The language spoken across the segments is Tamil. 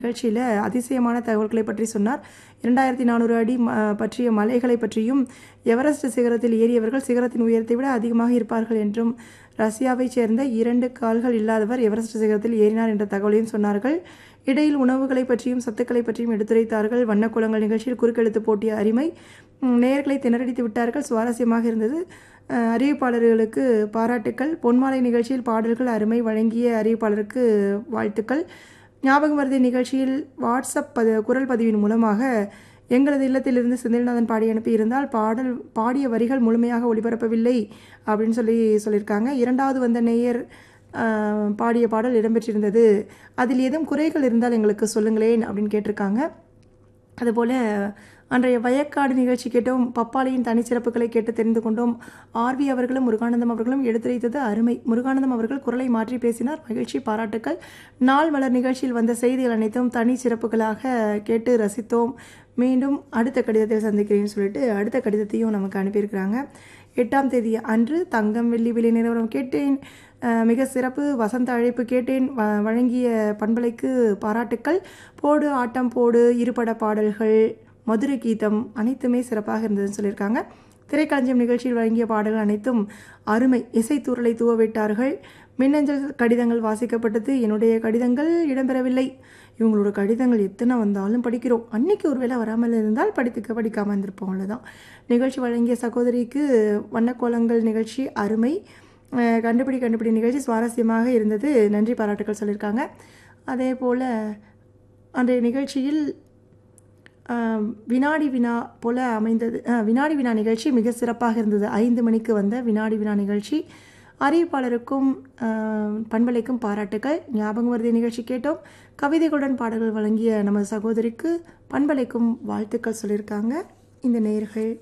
நிகழ்ச்சியில் அதிசயமான தகவல்களை பற்றி சொன்னார் இரண்டாயிரத்தி நானூறு அடி ம பற்றிய மலைகளை பற்றியும் எவரெஸ்ட் சிகரத்தில் ஏறியவர்கள் சிகரத்தின் உயரத்தை விட அதிகமாக இருப்பார்கள் என்றும் ரஷ்யாவைச் சேர்ந்த இரண்டு கால்கள் இல்லாதவர் எவரெஸ்ட் சிகரத்தில் ஏறினார் என்ற தகவலையும் சொன்னார்கள் இடையில் உணவுகளை பற்றியும் சத்துக்களை பற்றியும் எடுத்துரைத்தார்கள் வண்ணக்குளங்கள் நிகழ்ச்சியில் குறுக்கெழுத்து போட்டிய அருமை ம், நேயர்களை திணறடித்து விட்டார்கள் சுவாரஸ்யமாக இருந்தது அஹ், அறிவிப்பாளர்களுக்கு பாராட்டுக்கள் பொன்மாலை நிகழ்ச்சியில் பாடல்கள் அருமை வழங்கிய அறிவிப்பாளருக்கு வாழ்த்துக்கள் ஞாபகம் மருதி நிகழ்ச்சியில் வாட்ஸ்அப் பத குரல் பதிவின் மூலமாக எங்களது இல்லத்திலிருந்து செந்தில்நாதன் பாடி அனுப்பியிருந்தால் பாடல் பாடிய வரிகள் முழுமையாக ஒளிபரப்பவில்லை அப்படின்னு சொல்லி சொல்லியிருக்காங்க இரண்டாவது வந்த நேயர் ஆஹ், பாடிய பாடல் இடம்பெற்றிருந்தது அதில் ஏதும் குறைகள் இருந்தால் எங்களுக்கு சொல்லுங்களேன் அப்படின்னு கேட்டிருக்காங்க அதுபோல் அன்றைய வயக்காடு நிகழ்ச்சி கேட்டோம் பப்பாளியின் தனிச்சிறப்புகளை கேட்டு தெரிந்து கொண்டோம் ஆர்வி அவர்களும் முருகானந்தம் அவர்களும் எடுத்துரைத்தது அருமை முருகானந்தம் அவர்கள் குரலை மாற்றி பேசினார் மகிழ்ச்சி பாராட்டுக்கள் நாள் மலர் நிகழ்ச்சியில் வந்த செய்திகள் அனைத்தும் தனி சிறப்புகளாக கேட்டு ரசித்தோம் மீண்டும் அடுத்த கடிதத்தில் சந்திக்கிறேன்னு சொல்லிட்டு அடுத்த கடிதத்தையும் நமக்கு அனுப்பியிருக்கிறாங்க எட்டாம் தேதி அன்று தங்கம் வெள்ளி விலை நிறுவனம் கேட்டேன் அஹ், மிக சிறப்பு வசந்த அழைப்பு கேட்டேன் வ வழங்கிய பண்பலைக்கு பாராட்டுக்கள் போடு ஆட்டம் போடு இருபட பாடல்கள் மதுரை கீதம் அனைத்துமே சிறப்பாக இருந்ததுன்னு சொல்லியிருக்காங்க திரைக்களஞ்சியம் நிகழ்ச்சியில் வழங்கிய பாடல்கள் அனைத்தும் அருமை இசைத்தூரலை தூவவிட்டார்கள் மின்னஞ்சல் கடிதங்கள் வாசிக்கப்பட்டது என்னுடைய கடிதங்கள் இடம்பெறவில்லை இவங்களோட கடிதங்கள் எத்தனை வந்தாலும் படிக்கிறோம் அன்னைக்கு ஒருவேளை வராமல் இருந்தால் படித்துக்க படிக்காமல் இருந்திருப்போம் அவ்வளோதான் நிகழ்ச்சி வழங்கிய சகோதரிக்கு வண்ணக்கோலங்கள் நிகழ்ச்சி அருமை அஹ் கண்டுபிடி கண்டுபிடி நிகழ்ச்சி சுவாரஸ்யமாக இருந்தது நன்றி பாராட்டுக்கள் சொல்லியிருக்காங்க அதே போல் அன்றைய நிகழ்ச்சியில் ஆஹ், வினாடி வினா போல அமைந்தது ஆஹ், வினாடி வினா நிகழ்ச்சி மிக சிறப்பாக இருந்தது ஐந்து மணிக்கு வந்த வினாடி வினா நிகழ்ச்சி அறிவிப்பாளருக்கும் ஆஹ், பண்பலைக்கும் பாராட்டுக்கள் ஞாபகம் வருதிய நிகழ்ச்சி கேட்டோம் கவிதைகளுடன் பாடல்கள் வழங்கிய நமது சகோதரிக்கு பண்பலைக்கும் வாழ்த்துக்கள் சொல்லியிருக்காங்க இந்த நேயர்கள்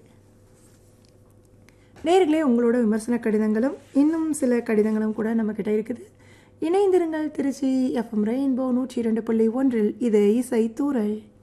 நேர்களே உங்களோட விமர்சன கடிதங்களும் இன்னும் சில கடிதங்களும் கூட நம்மக்கிட்ட இருக்குது இணைந்திருங்கள் திருச்சி எஃப்எம் ரெயின்போ நூற்றி இரண்டு புள்ளி ஒன்றில் இது இசை தூரல்